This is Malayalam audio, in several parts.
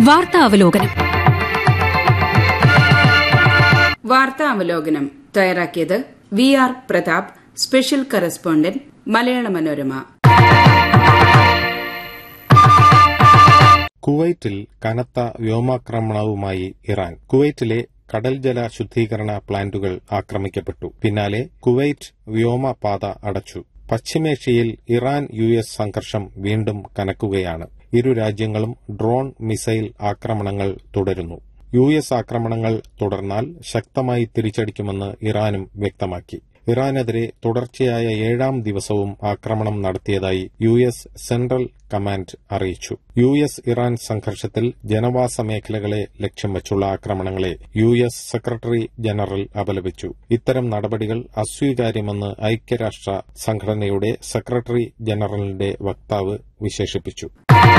വാർത്താ അവലോകനം വാർത്താ അവലോകനം തയ്യാറാക്കിയത് V R Prathap special correspondent Malayala Manorama കുവൈറ്റിൽ കനത്ത വ്യോമാക്രമണവുമായി ഇറാൻ കുവൈറ്റിലെ കടൽജല ശുദ്ധീകരണ പ്ലാന്റുകൾ ആക്രമിക്കപ്പെട്ടു പിന്നാലെ കുവൈറ്റ് വ്യോമപാത അടച്ചു പശ്ചിമേഷ്യയിൽ ഇറാൻ യു എസ് സംഘർഷം വീണ്ടും കനക്കുകയാണ് ഇരു രാജ്യങ്ങളും ഡ്രോൺ മിസൈൽ ആക്രമണങ്ങൾ തുടരുന്നു യു എസ് ആക്രമണങ്ങൾ തുടർന്നാൽ ശക്തമായി തിരിച്ചടിക്കുമെന്ന് ഇറാനും വ്യക്തമാക്കി ഇറാനെതിരെ തുടർച്ചയായ ഏഴാം ദിവസവും ആക്രമണം നടത്തിയതായി യു എസ് സെൻട്രൽ കമാൻഡ് അറിയിച്ചു യു എസ് ഇറാൻ സംഘർഷത്തിൽ ജനവാസ മേഖലകളെ ലക്ഷ്യം വച്ചുള്ള ആക്രമണങ്ങളെ യു എസ് സെക്രട്ടറി ജനറൽ അപലപിച്ചു ഇത്തരം നടപടികൾ അസ്വീകാര്യമെന്ന് ഐക്യരാഷ്ട്ര സംഘടനയുടെ സെക്രട്ടറി ജനറലിന്റെ വക്താവ് വിശേഷിപ്പിച്ചു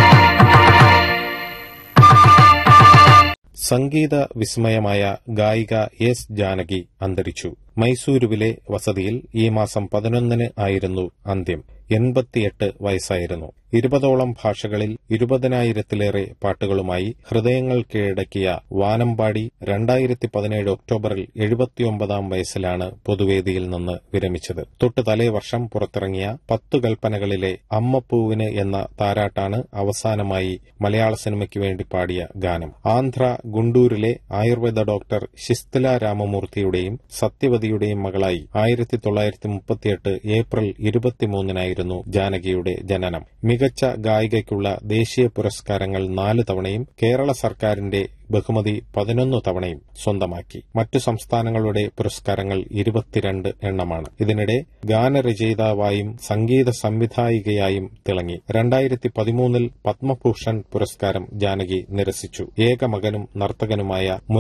സംഗീത വിസ്മയമായ ഗായിക എസ് ജാനകി അന്തരിച്ചു മൈസൂരുവിലെ വസതിയിൽ ഈ മാസം പതിനൊന്നിന് ആയിരുന്നു അന്ത്യം എൺപത്തിയെട്ട് വയസ്സായിരുന്നു ഇരുപതോളം ഭാഷകളിൽ ഇരുപതിനായിരത്തിലേറെ പാട്ടുകളുമായി ഹൃദയങ്ങൾ കീഴടക്കിയ വാനമ്പാടി രണ്ടായിരത്തി പതിനേഴ് ഒക്ടോബറിൽ എഴുപത്തിയൊമ്പതാം വയസ്സിലാണ് പൊതുവേദിയിൽ നിന്ന് വിരമിച്ചത് തൊട്ട് തലേ വർഷം പുറത്തിറങ്ങിയ പത്തു കൽപ്പനകളിലെ അമ്മപ്പൂവിന് എന്ന താരാട്ടാണ് അവസാനമായി മലയാള സിനിമയ്ക്ക് വേണ്ടി പാടിയ ഗാനം ആന്ധ്ര ഗുണ്ടൂരിലെ ആയുർവേദ ഡോക്ടർ ശിസ്തില രാമമൂർത്തിയുടെയും സത്യവതിയുടെയും മകളായി ആയിരത്തി തൊള്ളായിരത്തി മുപ്പത്തിയെട്ട് ഏപ്രിൽ ഇരുപത്തിമൂന്നിനായിരുന്നു ജാനകിയുടെ ജനനം മികച്ച ഗായികയ്ക്കുള്ള ദേശീയ പുരസ്കാരങ്ങൾ നാല് തവണയും കേരള സർക്കാരിന്റെ ബഹുമതി പതിനൊന്ന് തവണയും സ്വന്തമാക്കി മറ്റു സംസ്ഥാനങ്ങളുടെ പുരസ്കാരങ്ങൾ ഇരുപത്തിരണ്ട് എണ്ണമാണ് ഇതിനിടെ ഗാനരചയിതാവായും സംഗീത സംവിധായികയായും തിളങ്ങി രണ്ടായിരത്തി പതിമൂന്നിൽ പത്മഭൂഷൺ പുരസ്കാരം ജാനകി നിരസിച്ചു ഏക മകനും നർത്തകനുമായ